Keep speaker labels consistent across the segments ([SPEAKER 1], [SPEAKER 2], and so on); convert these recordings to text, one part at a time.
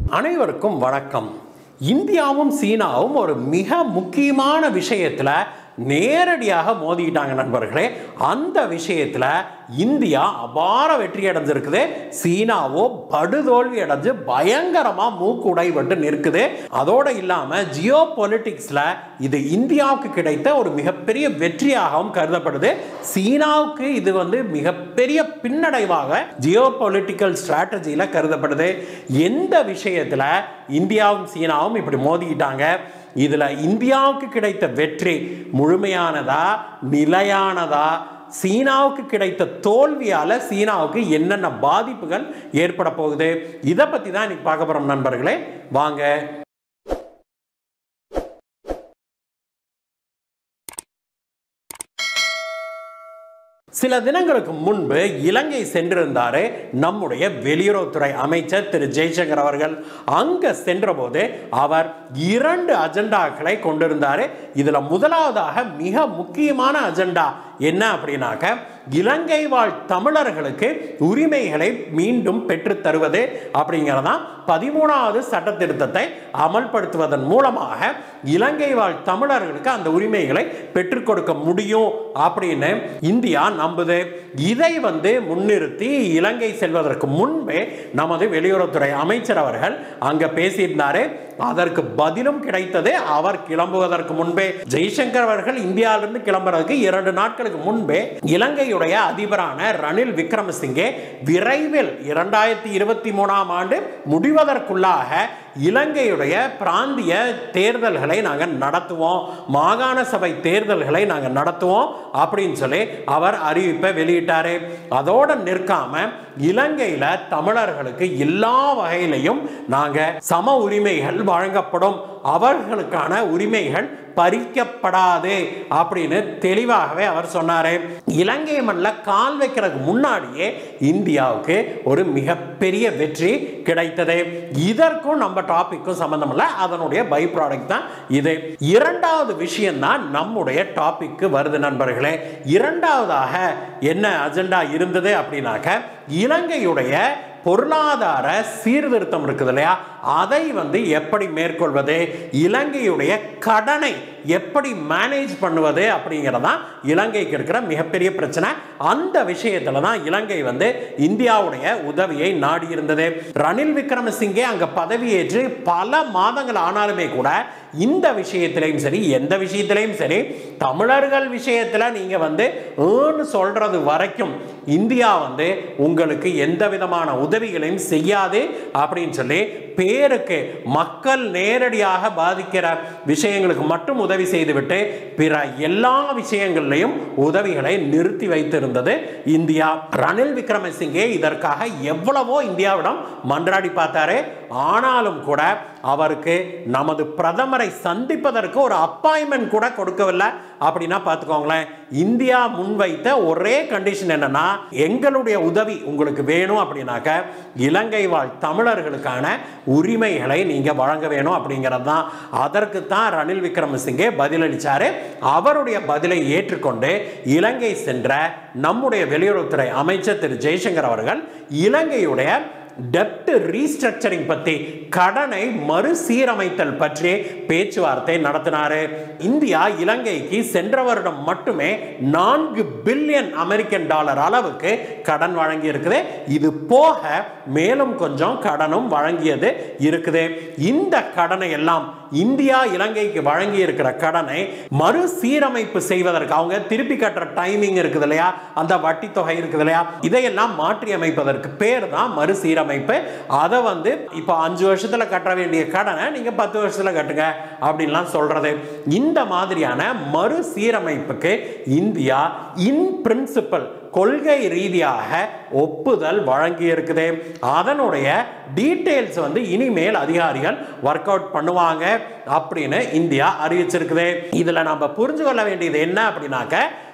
[SPEAKER 1] அனைவருக்கும் வணக்கம் இந்தியாவும் சீனாவும் ஒரு மிக முக்கியமான விஷயத்தில் நேரடியாக மோதிக்கிட்டாங்க நண்பர்களே அந்த விஷயத்தில் இந்தியா அபார வெற்றி அடைஞ்சிருக்குது சீனாவோ படுதோல்வி அடைஞ்சு பயங்கரமாக மூக்கு உடைபட்டு நிற்குது அதோடு இல்லாமல் ஜியோ பொலிட்டிக்ஸில் இது இந்தியாவுக்கு கிடைத்த ஒரு மிகப்பெரிய வெற்றியாகவும் கருதப்படுது சீனாவுக்கு இது வந்து மிகப்பெரிய பின்னடைவாக ஜியோ பொலிட்டிக்கல் ஸ்ட்ராட்டஜியில் கருதப்படுது எந்த விஷயத்தில் இந்தியாவும் சீனாவும் இப்படி மோதிக்கிட்டாங்க இதில் இந்தியாவுக்கு கிடைத்த வெற்றி முழுமையானதா நிலையானதா சீனாவுக்கு கிடைத்த தோல்வியால் சீனாவுக்கு என்னென்ன பாதிப்புகள் ஏற்பட போகுது இதை பற்றி தான் இன்னைக்கு பார்க்க போகிறோம் நண்பர்களே வாங்க சில தினங்களுக்கு முன்பு இலங்கை சென்றிருந்தாரு நம்முடைய வெளியுறவுத்துறை அமைச்சர் திரு ஜெய்சங்கர் அவர்கள் அங்க சென்றபோது அவர் இரண்டு அஜெண்டாக்களை கொண்டிருந்தாரு இதுல முதலாவதாக மிக முக்கியமான அஜெண்டா என்ன அப்படின்னாக்க இலங்கை வாழ் தமிழர்களுக்கு உரிமைகளை மீண்டும் பெற்றுத் தருவது அப்படிங்கிறதான் பதிமூணாவது சட்ட திருத்தத்தை அமல்படுத்துவதன் மூலமாக இலங்கை வாழ் தமிழர்களுக்கு அந்த உரிமைகளை பெற்றுக் கொடுக்க முடியும் அப்படின்னு இந்தியா நம்புது இதை வந்து முன்னிறுத்தி இலங்கை செல்வதற்கு முன்பே நமது வெளியுறவுத்துறை அமைச்சர் அவர்கள் அங்க பேசியிருந்தாரு அதற்கு பதிலும் கிடைத்தது அவர் கிளம்புவதற்கு முன்பே ஜெய்சங்கர் அவர்கள் இந்தியாவிலிருந்து கிளம்புறதுக்கு இரண்டு நாட்களுக்கு முன்பே இலங்கையுடைய அதிபரான ரணில் விக்ரமசிங்கே விரைவில் இரண்டாயிரத்தி இருபத்தி மூணாம் ஆண்டு முடிவதற்குள்ளாக இலங்கையுடைய பிராந்திய தேர்தல்களை நாங்கள் நடத்துவோம் மாகாண சபை தேர்தல்களை நாங்கள் நடத்துவோம் அப்படின்னு சொல்லி அவர் அறிவிப்பை வெளியிட்டாரு அதோடு நிற்காம இலங்கையில் தமிழர்களுக்கு எல்லா வகையிலையும் நாங்கள் சம உரிமைகள் வழங்கப்படும் அவர்களுக்கான உரிமைகள் பறிக்கப்படாது அப்படின்னு தெளிவாகவே அவர் சொன்னார் இலங்கை மண்ணில் கால் வைக்கிறதுக்கு முன்னாடியே இந்தியாவுக்கு ஒரு மிகப்பெரிய வெற்றி கிடைத்தது இதற்கும் நம்ம டாபிக்கும் சம்பந்தம் இல்லை அதனுடைய பை ப்ராடக்ட் தான் இது இரண்டாவது விஷயம் தான் நம்முடைய டாபிக்கு வருது நண்பர்களே இரண்டாவதாக என்ன அஜெண்டா இருந்தது அப்படின்னாக்க இலங்கையுடைய பொருளாதார சீர்திருத்தம் இருக்குது இல்லையா அதை வந்து எப்படி மேற்கொள்வது இலங்கையுடைய கடனை எப்படி மேனேஜ் பண்ணுவது அப்படிங்கிறதான் இலங்கைக்கு இருக்கிற மிகப்பெரிய பிரச்சனை அந்த விஷயத்துல தான் இலங்கை வந்து இந்தியாவுடைய உதவியை நாடி இருந்தது ரணில் விக்ரமசிங்கே அங்க பதவியேற்று பல மாதங்கள் ஆனாலுமே கூட இந்த விஷயத்திலையும் சரி எந்த விஷயத்திலையும் சரி தமிழர்கள் விஷயத்துல நீங்க வந்து ஏன்னு சொல்றது வரைக்கும் இந்தியா வந்து உங்களுக்கு எந்த விதமான உதவிகளையும் செய்யாது அப்படின்னு சொல்லி பேருக்கு மக்கள் நேரடியாக பாதிக்கிற விஷயங்களுக்கு மட்டும் உதவி செய்துவிட்டு பிற எல்லா விஷயங்கள்லையும் உதவிகளை நிறுத்தி வைத்திருந்தது இந்தியா ரணில் விக்ரமசிங்கே இதற்காக எவ்வளவோ இந்தியாவிடம் மன்றாடி பார்த்தாரு ஆனாலும் கூட அவருக்கு நமது பிரதமரை சந்திப்பதற்கு ஒரு அப்பாயின்மெண்ட் கூட கொடுக்கவில்லை அப்படின்னா பார்த்துக்கோங்களேன் இந்தியா முன்வைத்த ஒரே கண்டிஷன் என்னன்னா எங்களுடைய உதவி உங்களுக்கு வேணும் அப்படின்னாக்க இலங்கை வாழ் தமிழர்களுக்கான உரிமைகளை நீங்க வழங்க வேணும் அப்படிங்கிறது தான் அதற்கு தான் ரணில் விக்ரமசிங்கே பதிலளிச்சாரு அவருடைய பதிலை ஏற்றுக்கொண்டு இலங்கை சென்ற நம்முடைய வெளியுறவுத்துறை அமைச்சர் திரு ஜெய்சங்கர் அவர்கள் இலங்கையுடைய டெப்ட் ரீஸ்ட்ரக்சரிங் பற்றி கடனை மறுசீரமைத்தல் பற்றி பேச்சுவார்த்தை நடத்தினாரு இந்தியா இலங்கைக்கு சென்ற வருடம் மட்டுமே நான்கு பில்லியன் அமெரிக்கன் டாலர் அளவுக்கு கடன் வழங்கி இருக்குது இது போக மேலும் கொஞ்சம் கடனும் வழங்கியது இருக்குது இந்த கடனை எல்லாம் இந்தியா இலங்கைக்கு வழங்கி இருக்கிற கடனை மறுசீரமைப்பு செய்வதற்கு அவங்க திருப்பி கட்டுற டைமிங் இருக்குது இல்லையா அந்த வட்டி தொகை இருக்குது இல்லையா இதையெல்லாம் மாற்றி அமைப்பதற்கு பேர் தான் மறுசீரமைப்பு அதை வந்து இப்போ அஞ்சு வருஷத்துல கட்ட வேண்டிய கடனை நீங்க பத்து வருஷத்துல கட்டுங்க அப்படின்லாம் சொல்றது இந்த மாதிரியான மறுசீரமைப்புக்கு இந்தியா இன் பிரின்சிபல் கொள்கை ரீதியாக ஒப்புதல் வழங்கி இருக்குது அதனுடைய டீட்டெயில்ஸ் வந்து இனிமேல் அதிகாரிகள் ஒர்க் அவுட் பண்ணுவாங்க அப்படின்னு இந்தியா அறிவிச்சிருக்குது இதில் நம்ம புரிஞ்சு கொள்ள வேண்டியது என்ன அப்படின்னாக்க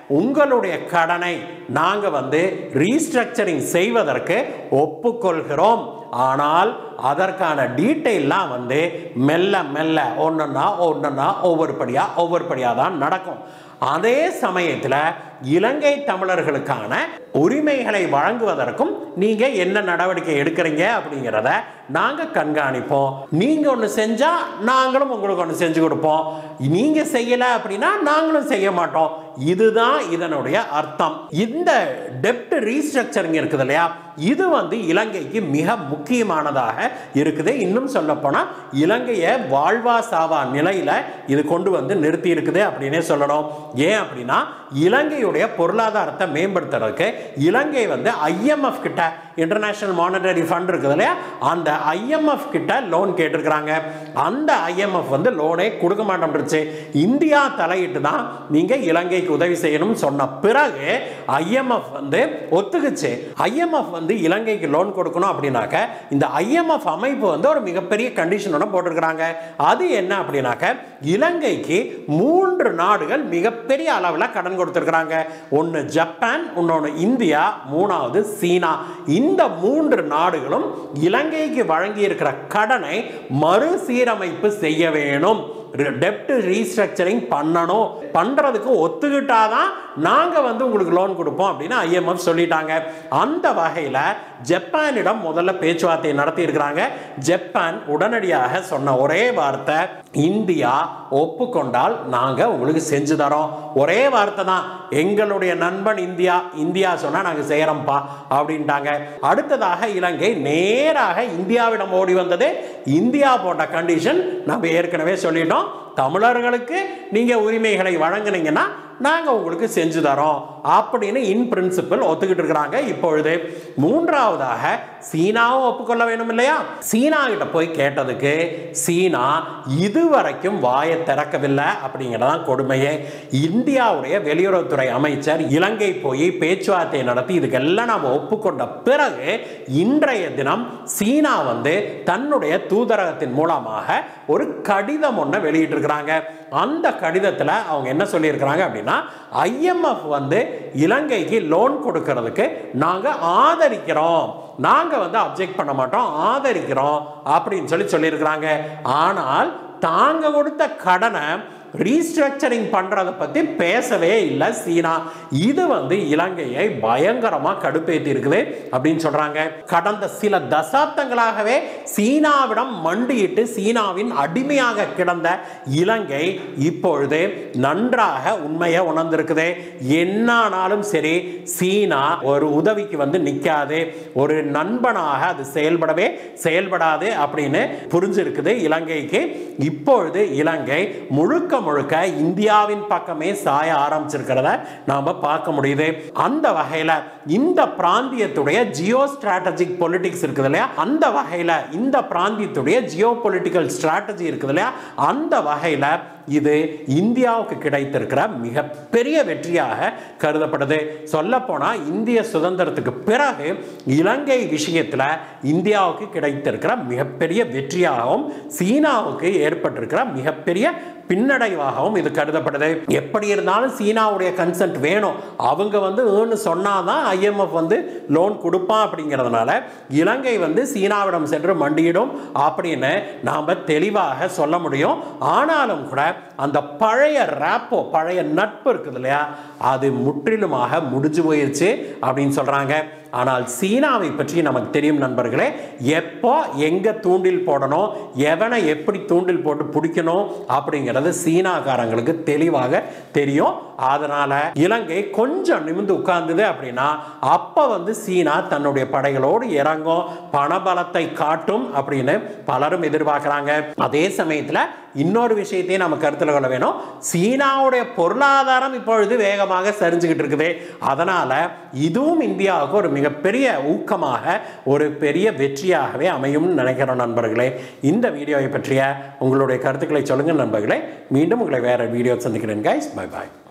[SPEAKER 1] உங்களுடைய கடனை நாங்க வந்து ரீஸ்ட்ரக்சரிங் செய்வதற்கு ஒப்புக்கொள்கிறோம் ஆனால் அதற்கான டீட்டெயிலாம் வந்து மெல்ல மெல்ல ஒன்றுன்னா ஒன்றுன்னா ஒவ்வொரு படியாக ஒவ்வொரு படியாக தான் நடக்கும் அதே சமயத்தில் இலங்கை தமிழர்களுக்கான உரிமைகளை வழங்குவதற்கும் நீங்க என்ன நடவடிக்கை எடுக்கிறீங்க அப்படிங்கிறத நாங்க கண்காணிப்போம் நீங்க ஒன்று செஞ்சா நாங்களும் உங்களுக்கு ஒன்று செஞ்சு கொடுப்போம் நீங்க செய்யல அப்படின்னா நாங்களும் செய்ய மாட்டோம் இதுதான் இதனுடைய அர்த்தம் இந்த டெப்ட் ரீஸ்ட்ரக்சரிங் இருக்குது இல்லையா இது வந்து இலங்கைக்கு மிக முக்கியமானதாக இருக்குது இன்னும் சொல்ல போனா இலங்கையை வாழ்வா சாவா நிலையில இது கொண்டு வந்து நிறுத்தி இருக்குது அப்படின்னே சொல்லணும் ஏன் அப்படின்னா இலங்கையுடைய பொருளாதாரத்தை மேம்படுத்துறதுக்கு இலங்கை வந்து ஐஎம்எஃப் கிட்ட இன்டர்நேஷனல் மானிட்டரி ஃபண்ட் இருக்குது இல்லையா அந்த ஐஎம்எஃப் கிட்ட லோன் கேட்டிருக்கிறாங்க அந்த ஐஎம்எஃப் வந்து லோனே கொடுக்க மாட்டேன்ருச்சு இந்தியா தலையிட்டு தான் நீங்க இலங்கைக்கு உதவி செய்யணும்னு சொன்ன பிறகு ஐஎம்எஃப் வந்து ஒத்துக்குச்சு ஐஎம்எஃப் வந்து இலங்கைக்கு லோன் கொடுக்கணும் அப்படின்னாக்க இந்த ஐஎம்எஃப் அமைப்பு வந்து ஒரு மிகப்பெரிய கண்டிஷனோட போட்டிருக்கிறாங்க அது என்ன அப்படின்னாக்க இலங்கைக்கு மூன்று நாடுகள் மிகப்பெரிய அளவில் கடன் கொடுத்துருக்குறாங்க ஒன்று ஜப்பான் இன்னொன்று இந்தியா மூணாவது சீனா இந்த மூன்று நாடுகளும் இலங்கைக்கு வழங்கி இருக்கிற கடனை மறுசீரமைப்பு செய்ய வேணும் டெப்ட் ரீஸ்ட்ரக்சரிங் பண்ணணும் பண்றதுக்கு ஒத்துக்கிட்டாதான் நாங்க வந்து உங்களுக்கு லோன் கொடுப்போம் அப்படின்னு ஐஎம்எஃப் சொல்லிட்டாங்க அந்த வகையில் ஜப்பானிடம் முதல்ல பேச்சுவார்த்தை நடத்தி இருக்கிறாங்க ஜப்பான் உடனடியாக சொன்ன ஒரே வார்த்தை இந்தியா ஒப்புக்கொண்டால் நாங்க உங்களுக்கு செஞ்சு தரோம் ஒரே வார்த்தை தான் எங்களுடைய நண்பன் இந்தியா இந்தியா சொன்னா நாங்க செய்யறோம்ப்பா அப்படின்ட்டாங்க அடுத்ததாக இலங்கை நேராக இந்தியாவிடம் ஓடி வந்தது இந்தியா போட்ட கண்டிஷன் நம்ம ஏற்கனவே சொல்லிட்டோம் தமிழர்களுக்கு நீங்க உரிமைகளை வழங்குனீங்கன்னா நாங்க உங்களுக்கு செஞ்சு தரோம் அப்படின்னு இன் பிரின்சிபல் ஒத்துக்கிட்டு இருக்கிறாங்க இப்பொழுது மூன்றாவதாக சீனாவும் ஒப்புக்கொள்ள வேணும் இல்லையா சீனா கிட்ட போய் கேட்டதுக்கு சீனா இதுவரைக்கும் வாயை திறக்கவில்லை அப்படிங்கிறதான் கொடுமையே இந்தியாவுடைய வெளியுறவுத்துறை அமைச்சர் இலங்கை போய் பேச்சுவார்த்தை நடத்தி இதுக்கெல்லாம் நாம் ஒப்புக்கொண்ட பிறகு இன்றைய தினம் சீனா வந்து தன்னுடைய தூதரகத்தின் மூலமாக ஒரு கடிதம் ஒன்று வெளியிட்டிருக்கிறாங்க அந்த கடிதத்தில் அவங்க என்ன சொல்லியிருக்கிறாங்க அப்படின்னா ஐஎம்எஃப் வந்து இலங்கைக்கு லோன் கொடுக்கறதுக்கு நாங்கள் ஆதரிக்கிறோம் நாங்கள் வந்து அப்ஜெக்ட் பண்ண மாட்டோம் ஆதரிக்கிறோம் அப்படின்னு சொல்லி சொல்லியிருக்கிறாங்க ஆனால் தாங்க கொடுத்த கடனை ரீஸ்ட்ரக்சரிங் பண்றதை பத்தி பேசவே இல்லை சீனா இது வந்து இலங்கையை பயங்கரமா கடுப்பேத்தி இருக்குது அப்படின்னு சொல்றாங்க கடந்த சில தசாப்தங்களாகவே சீனாவிடம் மண்டியிட்டு சீனாவின் அடிமையாக கிடந்த இலங்கை இப்பொழுது நன்றாக உண்மையை உணர்ந்திருக்குது என்னானாலும் சரி சீனா ஒரு உதவிக்கு வந்து நிற்காது ஒரு நண்பனாக அது செயல்படவே செயல்படாது அப்படின்னு புரிஞ்சிருக்குது இலங்கைக்கு இப்பொழுது இலங்கை முழுக்க முழுக்க இந்தியாவின் பக்கமே சாய ஆரம்பிச்சிருக்கிறத நாம பார்க்க முடியுது அந்த வகையில இந்த பிராந்தியத்துடைய ஜியோ ஸ்ட்ராட்டஜிக் பொலிட்டிக்ஸ் இருக்குது இல்லையா அந்த வகையில இந்த பிராந்தியத்துடைய ஜியோ பொலிட்டிக்கல் ஸ்ட்ராட்டஜி இருக்குது இல்லையா அந்த வகையில இது இந்தியாவுக்கு கிடைத்திருக்கிற மிகப்பெரிய வெற்றியாக கருதப்படுது சொல்ல போனா இந்திய சுதந்திரத்துக்கு பிறகு இலங்கை விஷயத்துல இந்தியாவுக்கு கிடைத்திருக்கிற மிகப்பெரிய வெற்றியாகவும் சீனாவுக்கு ஏற்பட்டிருக்கிற மிகப்பெரிய பின்னடைவாகவும் இது கருதப்படுது எப்படி இருந்தாலும் சீனாவுடைய கன்சென்ட் வேணும் அவங்க வந்து ஏன்னு சொன்னாதான் ஐஎம்எஃப் வந்து லோன் கொடுப்பான் அப்படிங்கிறதுனால இலங்கை வந்து சீனாவிடம் சென்று மண்டியிடும் அப்படின்னு நாம் தெளிவாக சொல்ல முடியும் ஆனாலும் கூட அந்த பழைய ரேப்போ பழைய நட்பு இருக்குது இல்லையா அது முற்றிலுமாக முடிஞ்சு போயிருச்சு அப்படின்னு சொல்றாங்க ஆனால் சீனாவை பற்றி நமக்கு தெரியும் நண்பர்களே எப்போ எங்க தூண்டில் போடணும் எவனை எப்படி தூண்டில் போட்டு பிடிக்கணும் அப்படிங்கிறது சீனாக்காரங்களுக்கு தெளிவாக தெரியும் அதனால இலங்கை கொஞ்சம் நிமிந்து உட்கார்ந்தது அப்படின்னா அப்ப வந்து சீனா தன்னுடைய படைகளோடு இறங்கும் பணபலத்தை காட்டும் அப்படின்னு பலரும் எதிர்பார்க்கிறாங்க அதே சமயத்துல இன்னொரு விஷயத்தையும் நம்ம கருத்தில் கொள்ள வேணும் சீனாவுடைய பொருளாதாரம் இப்பொழுது வேகமாக சரிஞ்சுக்கிட்டு இருக்குது அதனால இதுவும் இந்தியாவுக்கு ஒரு மிகப்பெரிய ஊக்கமாக ஒரு பெரிய வெற்றியாகவே அமையும்னு நினைக்கிறோம் நண்பர்களே இந்த வீடியோவை பற்றிய உங்களுடைய கருத்துக்களை சொல்லுங்க நண்பர்களே மீண்டும் உங்களை வேற வீடியோ சந்திக்கிறேன் கைஸ் பை பாய்